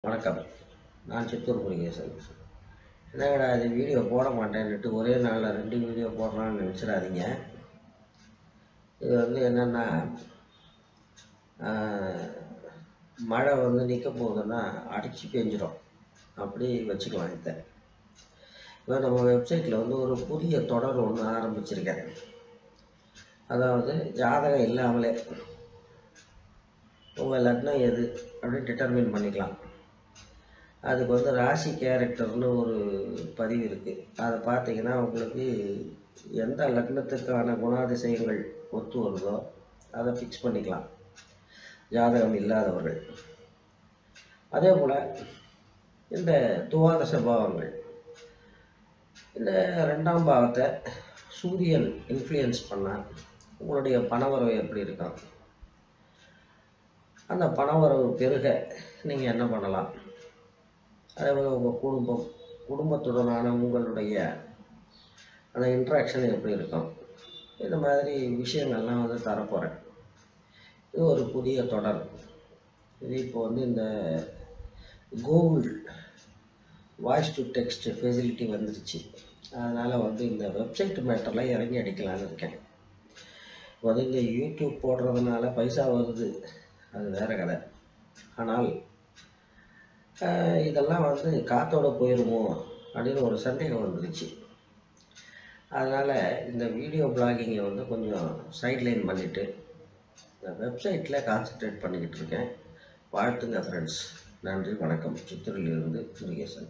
வணக்கம் நான் சித்தூர் முருகேசன் என்னடா இது வீடியோ போட மாட்டேன்னுட்டு ஒரே நாளில் ரெண்டு வீடியோ போடுறான்னு நினச்சிடாதீங்க இது வந்து என்னென்னா மழை வந்து நிற்க போகுதுன்னா அடிச்சு பெஞ்சிரும் அப்படி வச்சுக்கலாம் இதை இப்போ நம்ம வெப்சைட்டில் வந்து ஒரு புதிய தொடர் ஒன்று ஆரம்பிச்சிருக்கேன் அதாவது ஜாதகம் இல்லாமலே உங்கள் லக்னம் எது அப்படின்னு டிட்டர்மின் பண்ணிக்கலாம் அதுக்கு வந்து ராசி கேரக்டர்னு ஒரு பதிவு இருக்குது அதை பார்த்தீங்கன்னா உங்களுக்கு எந்த லக்னத்துக்கான குணாதிசயங்கள் ஒத்து வருதோ அதை ஃபிக்ஸ் பண்ணிக்கலாம் ஜாதகம் இல்லாதவர்கள் அதே போல் இந்த துவாதச பாவங்கள் இந்த ரெண்டாம் பாவத்தை சூரியன் இன்ஃப்ளூயன்ஸ் பண்ணால் உங்களுடைய பணவரவு எப்படி இருக்கும் அந்த பணவரவு பெருக நீங்கள் என்ன பண்ணலாம் அதே போல் உங்கள் குடும்பம் குடும்பத்துடனான உங்களுடைய அந்த இன்ட்ராக்ஷன் எப்படி இருக்கும் இந்த மாதிரி விஷயங்கள்லாம் வந்து தரப்போகிறேன் இது ஒரு புதிய தொடர் இது இப்போ வந்து இந்த Google voice to text facility வந்துருச்சு அதனால் வந்து இந்த வெப்சைட் மேட்டர்லாம் இறங்கி அடிக்கலான்னு இருக்கேன் இப்போ வந்து இந்த யூடியூப் போடுறதுனால பைசா வருது அது வேறு கதை ஆனால் இதெல்லாம் வந்து காத்தோட போயிடுமோ அப்படின்னு ஒரு சந்தேகம் வந்துருச்சு அதனால் இந்த வீடியோ பிளாகிங்கை வந்து கொஞ்சம் சைட்லைன் பண்ணிவிட்டு இந்த வெப்சைட்டில் கான்சென்ட்ரேட் பண்ணிக்கிட்டு இருக்கேன் வாழ்த்துங்க ஃப்ரெண்ட்ஸ் நன்றி வணக்கம் சித்தூரிலிருந்து முருகேசன்